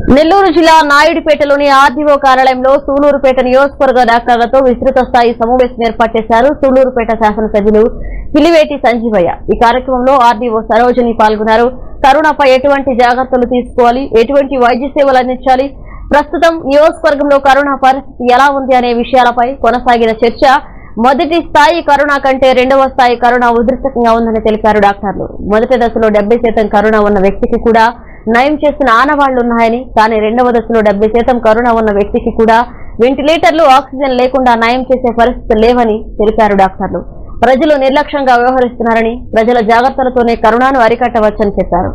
నెల్లూరు జిల్లా నాయుడుపేటలోని ఆర్డీఓ కార్యాలయంలో సూలూరుపేట నియోజకవర్గ డాక్టర్లతో విస్తృత స్థాయి సమావేశం ఏర్పాటు చేశారు సూలూరుపేట శాసనసభ్యులు పిలివేటి సంజీవయ్య ఈ కార్యక్రమంలో ఆర్డీఓ సరోజిని పాల్గొన్నారు కరోనాపై ఎటువంటి జాగ్రత్తలు తీసుకోవాలి ఎటువంటి వైద్య సేవలు అందించాలి ప్రస్తుతం నియోజకవర్గంలో కరోనా పరిస్థితి ఎలా ఉంది అనే విషయాలపై కొనసాగిన చర్చ మొదటి స్థాయి కరోనా కంటే రెండవ స్థాయి కరోనా ఉధృతంగా ఉందని తెలిపారు డాక్టర్లు మొదటి దశలో డెబ్బై శాతం కరోనా ఉన్న వ్యక్తికి కూడా నయం చేసిన ఆనవాళ్లు ఉన్నాయని కానీ రెండవ దశలో డెబ్బై శాతం కరోనా ఉన్న వ్యక్తికి కూడా వెంటిలేటర్లు ఆక్సిజన్ లేకుండా నయం చేసే పరిస్థితి లేవని తెలిపారు డాక్టర్లు ప్రజలు నిర్లక్ష్యంగా వ్యవహరిస్తున్నారని ప్రజల జాగ్రత్తలతోనే కరోనాను అరికట్టవచ్చని చెప్పారు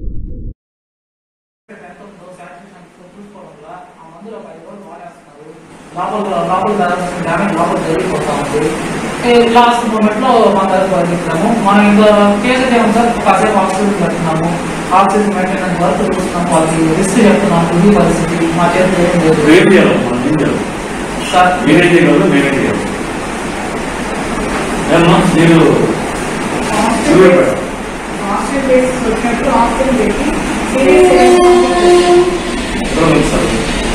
లోపల లోపల డ్యామేజ్ లోపల జరిగిపోతా ఉంది ఈ లాస్ట్ మూమెంట్ లో మా దగ్గర పంపించాము మనం ఇంకా కేసు ఏమో సార్ కాసేపు ఆక్సిజన్ పెడుతున్నాము ఆక్సిజన్ మెయింటెనెన్స్ వర్క్ చూస్తున్నాము వాళ్ళకి రిస్క్ చెప్తున్నాము ఇది పరిస్థితి మా చేతిలో ఏం లేదు ఏం చేయాలి మనం ఏం చేయాలి సార్ మీరేం చేయగలరు మేమేం చేయాలి ఏమ్మా మీరు నువ్వే పెట్టు. ఆక్సిజన్ బేసిస్ వచ్చినట్టు ఆక్సిజన్ పెట్టి సీరియస్ ఎక్కడ ఉంది సార్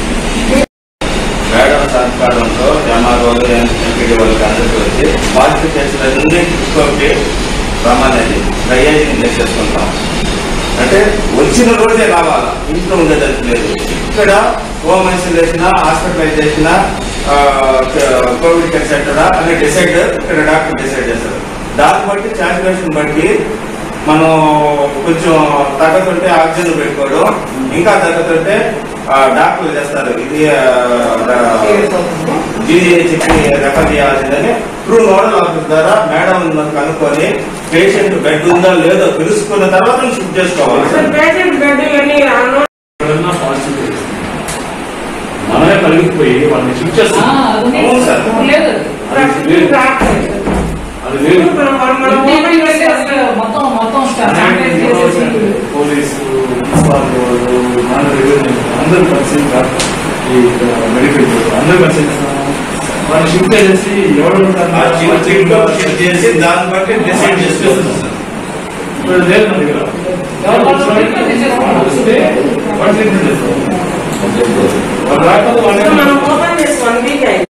మేడం సహకారంతో ఎంఆర్ఓలు ఎంపీడీ వాళ్ళకి అందరికీ వచ్చి పాజిటివ్ కేసులు అన్ని చూసుకోబట్టి ప్రమాదాన్ని డ్రైయేజీని చేసేసుకుంటాం అంటే వచ్చిన రోజే రావాలా ఇంట్లో ఉండేదానికి లేదు ఇక్కడ home isolation hospitalization covid care centre అని డిసైడ్ ఇక్కడ డాక్టర్ డిసైడ్ చేస్తారు దాన్ని బట్టి సాచురేషన్ బట్టి మనం కొంచెం తగ్గతుంటే ఆక్సిజన్ పెట్టుకోవడం ఇంకా తగ్గతుంటే ఆ, డాక్టర్లు చేస్తారు ఇది సీరియస్ అవుతుంది జీజీహెచ్కి రెఫర్ చేయాల్సిందని త్రూ నోడల్ ఆఫీస్ ద్వారా మేడం కనుక్కొని పేషెంట్ బెడ్ ఉందా లేదో తెలుసుకున్న తర్వాత షిఫ్ట్ చేసుకోవాలి పేషెంట్ బెడ్ ఇవన్నీ అన్నో ఎక్కడన్నా పాజిటివ్ కేసు. మనమే కలిగిపోయి వాళ్ళని షిఫ్ట్ ఆ, చేస్తాం అది అవును సార్. ఉంది. లేదు అది లేదు. రావట్లేదు అది లేదు మనం మనం ఓపెన్ చేసి అసలు మొత్తం మొత్తం శానిటైజ్ చేసేసి పోలీసు మున్సిపాలిటీ వాళ్ళు మన రెవెన్యూ అందరూ కలిసి ఈ మెడికల్ అందరూ కలిసి వాళ్ళు షిఫ్ట్ చేసి ఎవరు ఆ చిన్న చిన్న షిఫ్ట్ చేసి దాన్ని బట్టి డిసైడ్ చేసుకుంటాం సార్ ఇప్పుడు లేదు మన దగ్గర ఎవరు వాళ్ళు treatment చేసేసుకున్నారు. వస్తే వాళ్ళు ట్రీట్మెంట్ చేస్తారు వాళ్ళు రాకపోతే వాళ్ళు మనం ఓపెన్ చేసి వన్ వీక్ అయింది